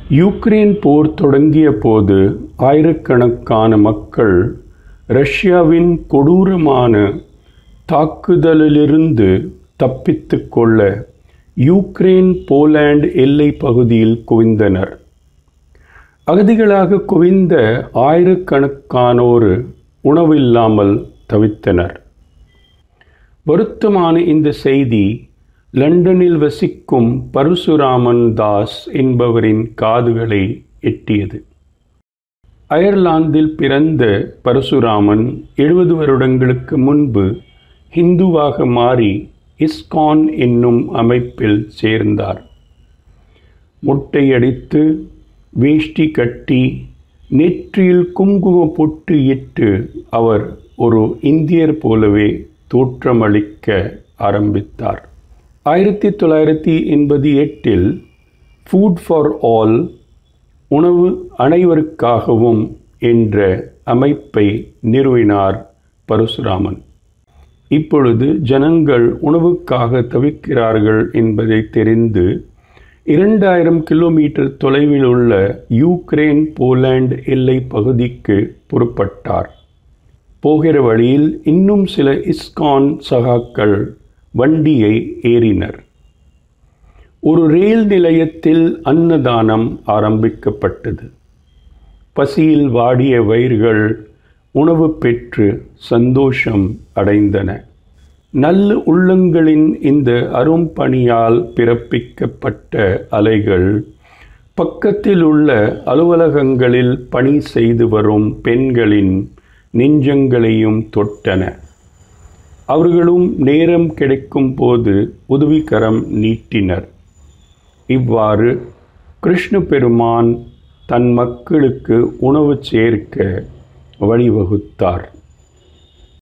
Ukraine போர் தொடங்கிய போது ஆயிரக்கணக்கான மக்கள் ரஷ்யாவின் கொடூரமான தாக்குதலிலிருந்து தப்பித்துக் கொள்ள யுக்ரைன் போலாந்து எல்லை பகுதியில் குவிந்தனர் அகதிகளாக குவிந்த ஆயிரக்கணக்கானோர் உணவில்லாமல் தவித்தனர் வருத்தமான இந்த செய்தி லண்டனில் வசிக்கும் பரசுராமன் தாஸ் என்பவரின் காதுகளை எட்டியது அயர்லாந்தில் பிறந்த பரசுராமன் எழுபது வருடங்களுக்கு முன்பு ஹிந்துவாக மாறி இஸ்கான் என்னும் அமைப்பில் சேர்ந்தார் முட்டையடித்து வேஷ்டி கட்டி நெற்றியில் குங்கும பொட்டு இட்டு அவர் ஒரு இந்தியர் போலவே தோற்றமளிக்க ஆரம்பித்தார் ஆயிரத்தி தொள்ளாயிரத்தி எண்பத்தி எட்டில் ஃபுட் ஃபார் ஆல் உணவு அனைவருக்காகவும் என்ற அமைப்பை நிறுவினார் பரசுராமன் இப்பொழுது ஜனங்கள் உணவுக்காக தவிக்கிறார்கள் என்பதை தெரிந்து இரண்டாயிரம் கிலோமீட்டர் தொலைவில் உள்ள யூக்ரைன் போலாந்து எல்லை பகுதிக்கு புறப்பட்டார் போகிற வழியில் இன்னும் சில இஸ்கான் சகாக்கள் வண்டியை ஏறினர் ஒரு ரயில் நிலையத்தில் அன்னதானம் ஆரம்பிக்கப்பட்டது பசியில் வாடிய வயிறுகள் உணவு பெற்று சந்தோஷம் அடைந்தன நல்ல உள்ளங்களின் இந்த அரும்பணியால் பிறப்பிக்கப்பட்ட அலைகள் பக்கத்தில் உள்ள அலுவலகங்களில் பணி செய்து வரும் பெண்களின் நெஞ்சங்களையும் தொட்டன அவர்களும் நேரம் கிடைக்கும் போது உதவிக்கரம் நீட்டினர் இவ்வாறு கிருஷ்ண பெருமான் தன் மக்களுக்கு உணவு சேர்க்க வழிவகுத்தார்